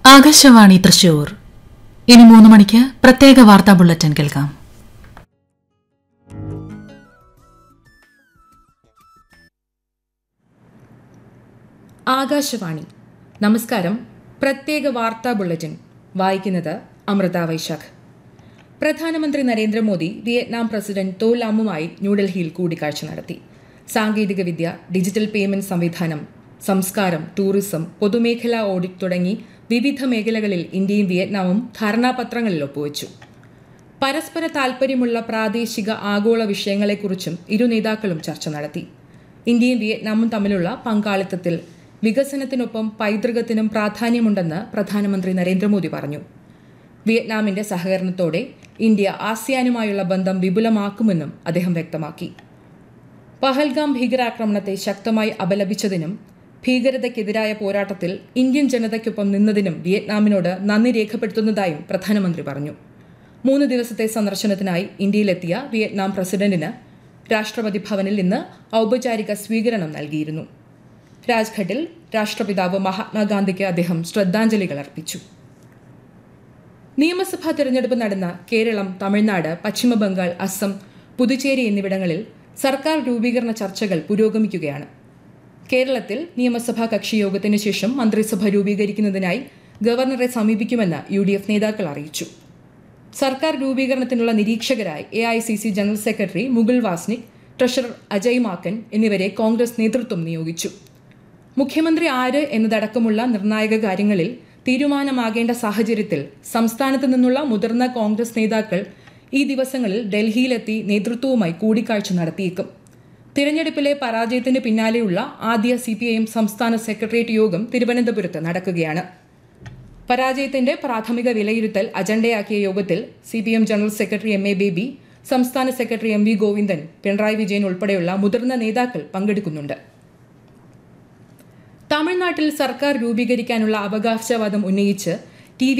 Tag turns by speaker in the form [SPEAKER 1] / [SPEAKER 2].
[SPEAKER 1] ആകാശവാണി തൃശൂർ ഇനി മൂന്ന് മണിക്ക് പ്രത്യേക വാർത്താ ബുള്ളറ്റിൻ കേൾക്കാം
[SPEAKER 2] ആകാശവാണി നമസ്കാരം പ്രത്യേക വാർത്താ ബുള്ളറ്റിൻ വായിക്കുന്നത് അമൃത വൈശാഖ് പ്രധാനമന്ത്രി നരേന്ദ്രമോദി വിയറ്റ്നാം പ്രസിഡന്റ് തോ ലാമുമായി ന്യൂഡൽഹിയിൽ കൂടിക്കാഴ്ച നടത്തി സാങ്കേതികവിദ്യ ഡിജിറ്റൽ പേയ്മെന്റ് സംവിധാനം സംസ്കാരം ടൂറിസം പൊതുമേഖലാ ഓഡിറ്റ് തുടങ്ങി വിവിധ മേഖലകളിൽ ഇന്ത്യയും വിയറ്റ്നാമും ധാരണാപത്രങ്ങളിൽ ഒപ്പുവച്ചു പരസ്പര താൽപ്പര്യമുള്ള പ്രാദേശിക ആഗോള വിഷയങ്ങളെക്കുറിച്ചും ഇരു നേതാക്കളും ചർച്ച നടത്തി ഇന്ത്യയും വിയറ്റ്നാമും തമ്മിലുള്ള പങ്കാളിത്തത്തിൽ വികസനത്തിനൊപ്പം പൈതൃകത്തിനും പ്രാധാന്യമുണ്ടെന്ന് പ്രധാനമന്ത്രി നരേന്ദ്രമോദി പറഞ്ഞു വിയറ്റ്നാമിന്റെ സഹകരണത്തോടെ ഇന്ത്യ ആസിയാനുമായുള്ള ബന്ധം വിപുലമാക്കുമെന്നും അദ്ദേഹം വ്യക്തമാക്കി പഹൽഗാം ഭീകരാക്രമണത്തെ ശക്തമായി അപലപിച്ചതിനും ഭീകരതയ്ക്കെതിരായ പോരാട്ടത്തിൽ ഇന്ത്യൻ ജനതയ്ക്കൊപ്പം നിന്നതിനും വിയറ്റ്നാമിനോട് നന്ദി രേഖപ്പെടുത്തുന്നതായും പ്രധാനമന്ത്രി പറഞ്ഞു മൂന്ന് ദിവസത്തെ സന്ദർശനത്തിനായി ഇന്ത്യയിലെത്തിയ വിയറ്റ്നാം പ്രസിഡന്റിന് രാഷ്ട്രപതി ഭവനിൽ ഇന്ന് ഔപചാരിക സ്വീകരണം നൽകിയിരുന്നു രാജ്ഘട്ടിൽ രാഷ്ട്രപിതാവ് മഹാത്മാഗാന്ധിക്ക് അദ്ദേഹം ശ്രദ്ധാഞ്ജലികൾ അർപ്പിച്ചു നിയമസഭാ തെരഞ്ഞെടുപ്പ് നടന്ന കേരളം തമിഴ്നാട് പശ്ചിമബംഗാൾ അസം പുതുച്ചേരി എന്നിവിടങ്ങളിൽ സർക്കാർ രൂപീകരണ ചർച്ചകൾ പുരോഗമിക്കുകയാണ് കേരളത്തിൽ നിയമസഭാ കക്ഷിയോഗത്തിന് ശേഷം മന്ത്രിസഭ രൂപീകരിക്കുന്നതിനായി ഗവർണറെ സമീപിക്കുമെന്ന് യു ഡി എഫ് നേതാക്കൾ അറിയിച്ചു സർക്കാർ രൂപീകരണത്തിനുള്ള നിരീക്ഷകരായി A I C C general secretary Mukul Wasnik treasurer Ajay Maken എന്നിവരെ കോൺഗ്രസ് നേതൃത്വം നിയോഗിച്ചു മുഖ്യമന്ത്രി ആര് എന്നതടക്കമുള്ള നിർണായക കാര്യങ്ങളിൽ തീരുമാനമാകേണ്ട സാഹചര്യത്തിൽ സംസ്ഥാനത്ത് നിന്നുള്ള മുതിർന്ന കോൺഗ്രസ് നേതാക്കൾ ഈ ദിവസങ്ങളിൽ ഡൽഹിയിലെത്തി നേതൃത്വവുമായി കൂടിക്കാഴ്ച നടത്തിയേക്കും തിരഞ്ഞെടുപ്പിലെ പരാജയത്തിന് പിന്നാലെയുള്ള ആദ്യ സി പി ഐ എം സംസ്ഥാന സെക്രട്ടേറിയറ്റ് യോഗം തിരുവനന്തപുരത്ത് നടക്കുകയാണ് പരാജയത്തിന്റെ പ്രാഥമിക വിലയിരുത്തൽ അജണ്ടയാക്കിയ യോഗത്തിൽ C P M general secretary M A Baby സംസ്ഥാന secretary M V Govindan Pinarayi Vijayan ഉൾപ്പെടെയുള്ള മുതിർന്ന നേതാക്കൾ പങ്കെടുക്കുന്നുണ്ട് തമിഴ്നാട്ടിൽ സർക്കാർ രൂപീകരിക്കാനുള്ള അവകാശവാദം ഉന്നയിച്ച്